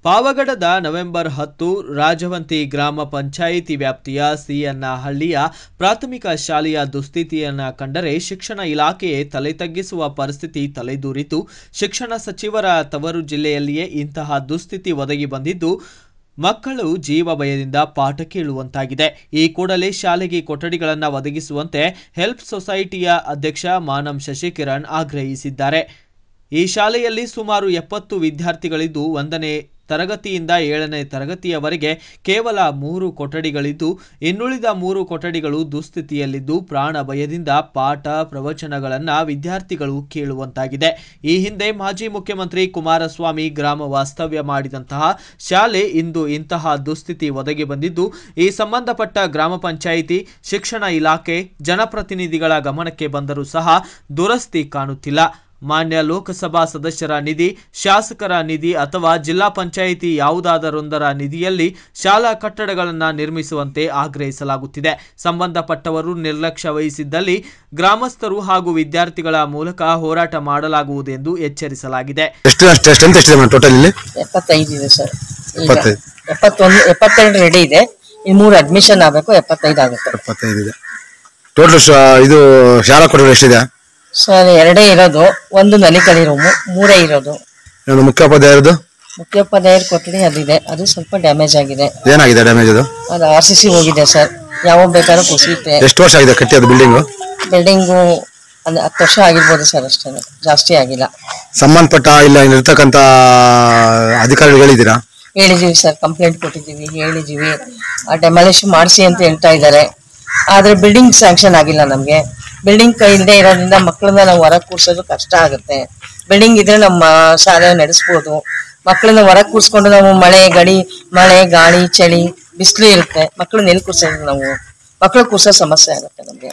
ಪಾವಗಡದ November ಹತ್ತು ರಾಜವಂತಿ ಗ್ರಾಮ ಪಂಚಾಯಿತಿ ವ್ಯಾಪ್ತಿಯ ಸಿಯನ್ನಹಳ್ಳಿಯ ಪ್ರಾಥಮಿಕ ಶಾಲೆಯ ದುಸ್ಥಿತಿಯನ್ನು ಕಂಡರೆ ಶಿಕ್ಷಣ ಇಲಾಖೆಯೇ ತಲೆ ತಗ್ಗಿಸುವ ಪರಿಸ್ಥಿತಿ ತಲೆದೂರಿತು ಶಿಕ್ಷಣ ಸಚಿವರ ತವರು ಜಿಲ್ಲೆಯಲ್ಲಿಯೇ ಇಂತಹ ದುಸ್ಥಿತಿ ಒದಗಿ ಬಂದಿದ್ದು ಮಕ್ಕಳು ಜೀವ ಭಯದಿಂದ ಪಾಠ ಕೇಳುವಂತಾಗಿದೆ ಈ ಕೂಡಲೇ ಶಾಲೆಗೆ ಕೊಠಡಿಗಳನ್ನು ಒದಗಿಸುವಂತೆ ಹೆಲ್ಪ್ ಸೊಸೈಟಿಯ ಅಧ್ಯಕ್ಷ ಮಾನಂ ಶಶಿಕಿರಣ್ ಆಗ್ರಹಿಸಿದ್ದಾರೆ ಈ ಶಾಲೆಯಲ್ಲಿ ಸುಮಾರು ಎಪ್ಪತ್ತು ವಿದ್ಯಾರ್ಥಿಗಳಿದ್ದು ಒಂದನೇ ತರಗತಿಯಿಂದ ಏಳನೇ ತರಗತಿಯವರೆಗೆ ಕೇವಲ ಮೂರು ಕೊಠಡಿಗಳಿದ್ದು ಇನ್ನುಳಿದ ಮೂರು ಕೊಠಡಿಗಳು ದುಸ್ಥಿತಿಯಲ್ಲಿದ್ದು ಪ್ರಾಣ ಭಯದಿಂದ ಪಾಠ ಪ್ರವಚನಗಳನ್ನು ವಿದ್ಯಾರ್ಥಿಗಳು ಕೇಳುವಂತಾಗಿದೆ ಈ ಹಿಂದೆ ಮಾಜಿ ಮುಖ್ಯಮಂತ್ರಿ ಕುಮಾರಸ್ವಾಮಿ ಗ್ರಾಮ ವಾಸ್ತವ್ಯ ಮಾಡಿದಂತಹ ಶಾಲೆ ಇಂದು ಇಂತಹ ದುಸ್ಥಿತಿ ಒದಗಿ ಬಂದಿದ್ದು ಈ ಸಂಬಂಧಪಟ್ಟ ಗ್ರಾಮ ಪಂಚಾಯಿತಿ ಶಿಕ್ಷಣ ಇಲಾಖೆ ಜನಪ್ರತಿನಿಧಿಗಳ ಗಮನಕ್ಕೆ ಬಂದರೂ ಸಹ ದುರಸ್ತಿ ಕಾಣುತ್ತಿಲ್ಲ ಮಾನ್ಯ ಲೋಕಸಭಾ ಸದಸ್ಯರ ನಿಧಿ ಶಾಸಕರ ನಿಧಿ ಅಥವಾ ಜಿಲ್ಲಾ ಪಂಚಾಯಿತಿ ಯಾವುದಾದರೊಂದರ ನಿಧಿಯಲ್ಲಿ ಶಾಲಾ ಕಟ್ಟಡಗಳನ್ನು ನಿರ್ಮಿಸುವಂತೆ ಆಗ್ರಹಿಸಲಾಗುತ್ತಿದೆ ಸಂಬಂಧಪಟ್ಟವರು ನಿರ್ಲಕ್ಷ್ಯ ವಹಿಸಿದ್ದಲ್ಲಿ ಗ್ರಾಮಸ್ಥರು ಹಾಗೂ ವಿದ್ಯಾರ್ಥಿಗಳ ಮೂಲಕ ಹೋರಾಟ ಮಾಡಲಾಗುವುದೆಂದು ಎಚ್ಚರಿಸಲಾಗಿದೆ ಎಷ್ಟು ಅಷ್ಟು ಸ್ಟ್ರೆಂತ್ ಎಷ್ಟಿದೆ ಮೇಡಮ್ ಟೋಟಲ್ ಇಲ್ಲಿ ಎಪ್ಪತ್ತೈದು ಇದೆ ಸರ್ ಈಗ ಎಪ್ಪತ್ತೈದು. ಎಪ್ಪತ್ತೊಂದು ಎಪ್ಪತ್ತೆರಡು ರೆಡಿ ಇದೆ ಈ ಮೂರು ಅಡ್ಮಿಷನ್ ಆಗಬೇಕು ಎಪ್ಪತ್ತೈದು ಆಗುತ್ತೆ ಎಪ್ಪತ್ತೈದು ಇದೆ ಟೋಟಲ್ ಇದು ಶಾಲಾ ಕೊಠಡಿ ಎಷ್ಟಿದೆ ಸರ್ ಎರಡೇ ಇರೋದು ಒಂದು ನಲಿಕಲಿ ರೂಮು ಮೂರೇ ಇರೋದು ಏನು ಮುಖ್ಯೋಪಾಧ್ಯಾಯರದು ಮುಖ್ಯೋಪಾಧ್ಯಾಯರ ಕೊಠಡಿ ಅದಿದೆ ಅದು ಸ್ವಲ್ಪ ಡ್ಯಾಮೇಜ್ ಆಗಿದೆ ಏನಾಗಿದೆ ಡ್ಯಾಮೇಜ್ ಅದು ಅದು ಆರ್ ಸಿ ಸಿ ಹೋಗಿದೆ ಸರ್ ಯಾವಾಗ ಬೇಕಾದ್ರೂ ಕುಸಿಯುತ್ತೆ ಎಷ್ಟು ವರ್ಷ ಆಗಿದೆ ಕಟ್ಟಿ ಅದು ಬಿಲ್ಡಿಂಗು ಬಿಲ್ಡಿಂಗು ಒಂದು ಹತ್ತು ವರ್ಷ ಆಗಿರ್ಬೋದು ಸರ್ ಅಷ್ಟೇ ಜಾಸ್ತಿ ಆಗಿಲ್ಲ ಸಂಬಂಧಪಟ್ಟ ಇಲ್ಲ ಇರ್ತಕ್ಕಂಥ ಅಧಿಕಾರಿಗಳು ಹೇಳಿದ್ದೀರಾ ಹೇಳಿದೀವಿ ಸರ್ ಕಂಪ್ಲೇಂಟ್ ಕೊಟ್ಟಿದ್ದೀವಿ ಹೇಳಿದೀವಿ ಆ ಡೆಮಾಲಿಷ್ ಮಾಡಿಸಿ ಅಂತ ಹೇಳ್ತಾ ಇದ್ದಾರೆ ಆದ್ರೆ ಬಿಲ್ಡಿಂಗ್ ಸ್ಯಾಂಕ್ಷನ್ ಆಗಿಲ್ಲ ನಮಗೆ ಬಿಲ್ಡಿಂಗ್ ಕೈ ಇಲ್ಲದೆ ಇರೋದ್ರಿಂದ ಮಕ್ಕಳನ್ನ ನಾವು ಹೊರಗೆ ಕೂರ್ಸೋದು ಕಷ್ಟ ಆಗುತ್ತೆ ಬಿಲ್ಡಿಂಗ್ ಇದ್ರೆ ನಮ್ಮ ಶಾಲೆ ನಡೆಸ್ಬೋದು ಮಕ್ಕಳನ್ನ ಹೊರಗೆ ಕೂರ್ಸ್ಕೊಂಡು ನಾವು ಮಳೆ ಗಡಿ ಮಳೆ ಗಾಳಿ ಚಳಿ ಬಿಸಿಲು ಇರುತ್ತೆ ಮಕ್ಕಳನ್ನ ಎಲ್ಲಿ ಕೂರ್ಸೋದು ನಾವು ಮಕ್ಕಳು ಕೂರ್ಸೋ ಸಮಸ್ಯೆ ಆಗುತ್ತೆ ನಮಗೆ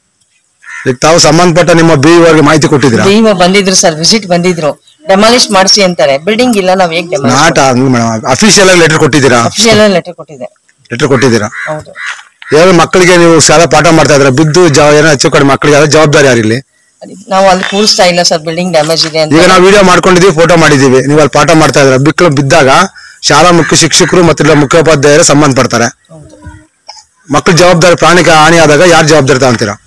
ಈಗ ತಾವು ಸಂಬಂಧಪಟ್ಟ ನಿಮ್ಮ ಬಿ ಅವರಿಗೆ ಮಾಹಿತಿ ಕೊಟ್ಟಿದ್ದೀರಾ ಡಿಒ ಬಂದಿದ್ರು ಸರ್ ವಿಸಿಟ್ ಬಂದಿದ್ರು ಡೆಮಾಲಿಷ್ ಮಾಡಿಸಿ ಅಂತಾರೆ ಬಿಲ್ಡಿಂಗ್ ಇಲ್ಲ ನಾವು ಹೇಗೆ ಡೆಮಾಲಿಷ್ ನಾಟ ಹಂಗ್ ಮೇಡಮ್ ಅಫಿಷಿಯಲ್ ಆಗಿ ಲೆಟರ್ ಕೊಟ್ಟಿದ್ದೀರಾ ಅಫಿಷಿಯಲ್ ಲೆಟರ್ ಕೊಟ್ಟಿದೆ ಲೆಟರ್ ಕೊಟ್ಟಿದ್ದೀರಾ ಹೌದು ಯಾವ ಮಕ್ಕಳಿಗೆ ನೀವು ಶಾಲಾ ಪಾಠ ಮಾಡ್ತಾ ಇದ್ರೆ ಬಿದ್ದು ಜಾ ಏನೋ ಹೆಚ್ಚು ಕಡಿಮೆ ಮಕ್ಕಳಿಗೆ ಯಾವ್ದು ಜವಾಬ್ದಾರಿ ಯಾರಿಲ್ಲಿ ಅದಿಕ್ ನಾವು ಅಲ್ಲಿ ಕೂರಿಸ್ತಾ ಇಲ್ಲ ಸರ್ ಬಿಲ್ಡಿಂಗ್ ಡ್ಯಾಮೇಜ್ ಇದೆ ಅಂತ ಈಗ ನಾವು ವಿಡಿಯೋ ಮಾಡ್ಕೊಂಡಿದೀವಿ ಫೋಟೋ ಮಾಡಿದೀವಿ ನೀವು ಅಲ್ಲಿ ಪಾಠ ಮಾಡ್ತಾ ಇದ್ರೆ ಬಿಕ್ಕಳು ಬಿದ್ದಾಗ ಶಾಲಾ ಮುಖ್ಯ ಶಿಕ್ಷಕರು ಮತ್ತು ಇಲ್ಲ ಮುಖ್ಯೋಪಾಧ್ಯಾಯರು ಸಂಬಂಧ ಪಡ್ತಾರೆ ಹೌದು ಮಕ್ಕಳ ಜವಾಬ್ದಾರಿ ಪ್ರಾಣಿಕ ಹಾನಿ ಆದಾಗ ಯಾರು ಜವಾಬ್ದಾರಿ ತಗೊಂತೀರಾ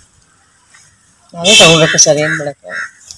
ನಾವೇ ತಗೋಬೇಕು ಸರ್ ಏನ್ ಮಾಡಕ್ಕೆ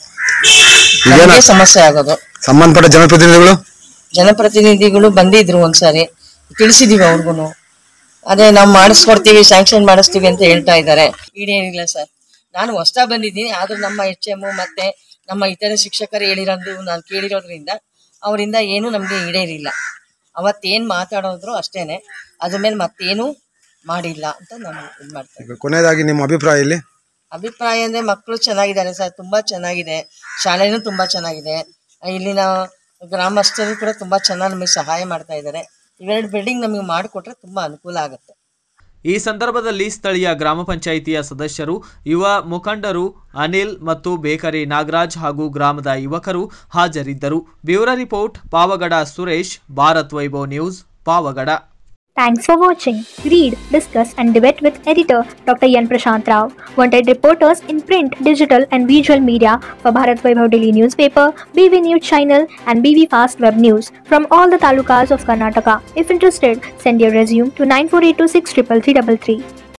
ಈಗೇನ ನಮಗೆ ಸಮಸ್ಯೆ ಆಗೋದು ಸಂಬಂಧಪಟ್ಟ ಜನಪ್ರತಿನಿಧಿಗಳು ಜನಪ್ರತಿನಿಧಿಗಳು ಬಂದಿದ್ರು ಒಂದ್ಸಾರಿ ತಿಳಿಸಿದೀವಿ ಅವ್ರಿಗೂ ಅದೇ ನಾವು ಮಾಡಿಸ್ಕೊಡ್ತೀವಿ ಸ್ಯಾಂಕ್ಷನ್ ಮಾಡಿಸ್ತೀವಿ ಅಂತ ಹೇಳ್ತಾ ಇದ್ದಾರೆ ಈಡೇನಿಲ್ಲ ಸರ್ ನಾನು ಹೊಸ್ತಾ ಬಂದಿದ್ದೀನಿ ಆದ್ರೂ ನಮ್ಮ ಎಚ್ ಎಮ್ ಮತ್ತೆ ನಮ್ಮ ಇತರ ಶಿಕ್ಷಕರು ಹೇಳಿರೋದು ನಾನು ಕೇಳಿರೋದ್ರಿಂದ ಅವರಿಂದ ಏನು ನಮಗೆ ಈಡೇರಿಲ್ಲ ಅವತ್ತೇನು ಮಾತಾಡೋದ್ರು ಅಷ್ಟೇನೆ ಅದ್ರ ಮೇಲೆ ಮತ್ತೇನು ಮಾಡಿಲ್ಲ ಅಂತ ನಾನು ಇದು ಮಾಡ್ತೇನೆ ಈಗ ಕೊನೆಯದಾಗಿ ನಿಮ್ಮ ಅಭಿಪ್ರಾಯ ಇಲ್ಲಿ ಅಭಿಪ್ರಾಯ ಅಂದ್ರೆ ಮಕ್ಕಳು ಚೆನ್ನಾಗಿದ್ದಾರೆ ಸರ್ ತುಂಬಾ ಚೆನ್ನಾಗಿದೆ ಶಾಲೆನೂ ತುಂಬಾ ಚೆನ್ನಾಗಿದೆ ಇಲ್ಲಿನ ಗ್ರಾಮಸ್ಥರು ಕೂಡ ತುಂಬಾ ಚೆನ್ನಾಗಿ ನಮಗೆ ಸಹಾಯ ಮಾಡ್ತಾ ಇದ್ದಾರೆ ಇವೆರಡು ಬಿಲ್ಡಿಂಗ್ ನಮಗೆ ಮಾಡಿಕೊಟ್ರೆ ತುಂಬಾ ಅನುಕೂಲ ಆಗುತ್ತೆ ಈ ಸಂದರ್ಭದಲ್ಲಿ ಸ್ಥಳೀಯ ಗ್ರಾಮ ಪಂಚಾಯಿತಿಯ ಸದಸ್ಯರು ಯುವ ಮುಖಂಡರು ಅನಿಲ್ ಮತ್ತು ಬೇಕರಿ ನಾಗರಾಜ್ ಹಾಗೂ ಗ್ರಾಮದ ಯುವಕರು ಹಾಜರಿದ್ದರು bureau report Pavagada Suresh Bharat Vaibhav news Pavagada Thanks for watching. Read, discuss, and debate with editor Dr. Yan Prashant Rao. Wanted reporters in print, digital, and visual media for Bharat Vaibhav Daily newspaper, BV News channel, and BV Fast Web News from all the talukas of Karnataka. If interested, send your resume to 9482633333.